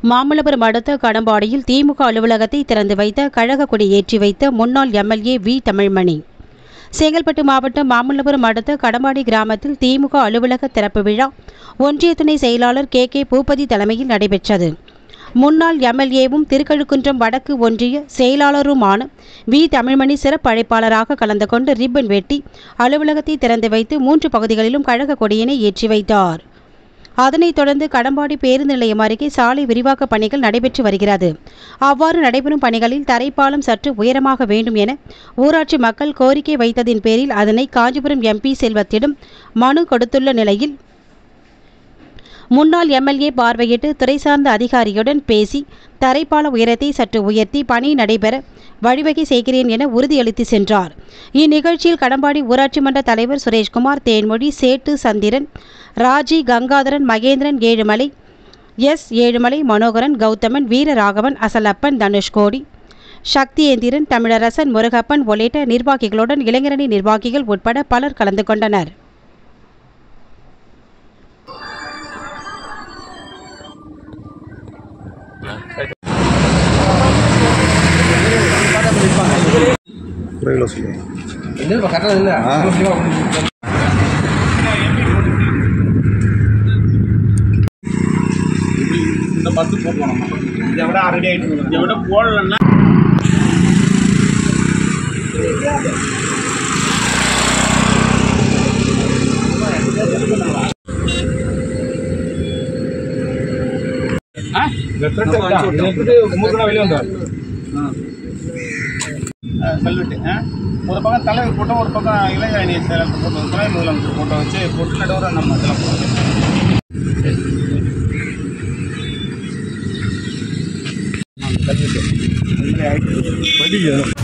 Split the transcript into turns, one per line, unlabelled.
மாமல்லபுரம் அடுத்த கடம்பாடியில் திமுக அலுவலகத்தை திறந்து வைத்த கழக கொடி ஏற்றி வைத்த முன்னாள் எம்எல்ஏ வி தமிழ்மணி செங்கல்பட்டு மாவட்டம் மாமல்லபுரம் அடுத்த கடம்பாடி கிராமத்தில் திமுக அலுவலக திறப்பு விழா ஒன்றிய துணை செயலாளர் கே கே பூபதி தலைமையில் நடைபெற்றது முன்னாள் எம்எல்ஏவும் திருக்கழுக்குன்றம் வடக்கு ஒன்றிய செயலாளருமான வி தமிழ்மணி சிறப்பு அழைப்பாளராக கலந்து கொண்டு ரிப்பன் வெட்டி அலுவலகத்தை திறந்து வைத்து மூன்று பகுதிகளிலும் கழக கொடியினை ஏற்றி வைத்தார் அதனைத் தொடர்ந்து கடம்பாடி பேருந்து நிலையம் அருகே சாலை விரிவாக்க பணிகள் நடைபெற்று வருகிறது அவ்வாறு நடைபெறும் பணிகளில் தரைப்பாலம் சற்று உயரமாக வேண்டும் என ஊராட்சி மக்கள் கோரிக்கை வைத்ததின் பேரில் அதனை காஞ்சிபுரம் எம்பி செல்வத்திடம் மனு கொடுத்துள்ள நிலையில் முன்னாள் எம்எல்ஏ பார்வையிட்டு துறை சார்ந்த அதிகாரியுடன் பேசி தரைப்பால உயரத்தை சற்று உயர்த்தி பணி நடைபெற வழிவகை செய்கிறேன் என உறுதியளித்து சென்றார் இந்நிகழ்ச்சியில் கடம்பாடி ஊராட்சி மன்ற தலைவர் சுரேஷ்குமார் தேன்மொழி சேட்டு சந்திரன் ராஜி கங்காதரன் மகேந்திரன் ஏழுமலை எஸ் ஏழுமலை மனோகரன் கௌதமன் வீரராகவன் அசலப்பன் தனுஷ்கோடி சக்தியேந்திரன் தமிழரசன் முருகப்பன் உள்ளிட்ட நிர்வாகிகளுடன் இளைஞரணி நிர்வாகிகள் உட்பட பலர் கலந்து கொண்டனர்
குறைகளை சொல்லுங்கள்
இல்லை கரெக்டாக இல்லை
இந்த பத்து போடணும் இதை விட ஆல்ரெடி ஆகிட்டு இதை விட போடலன்னா வெளியே வந்தார் கல்வெட்டு ஆ? ஒரு பக்கம் தலைவர் போட்டோம் ஒரு பக்கம் இளைஞரணி செயலர் போட்டோம் துணை முதலமைச்சர் போட்டோ வச்சு போட்டு நடுவரை நம்ம இதெல்லாம் போட்டோம் கல்வெட்டு
படிக்கணும்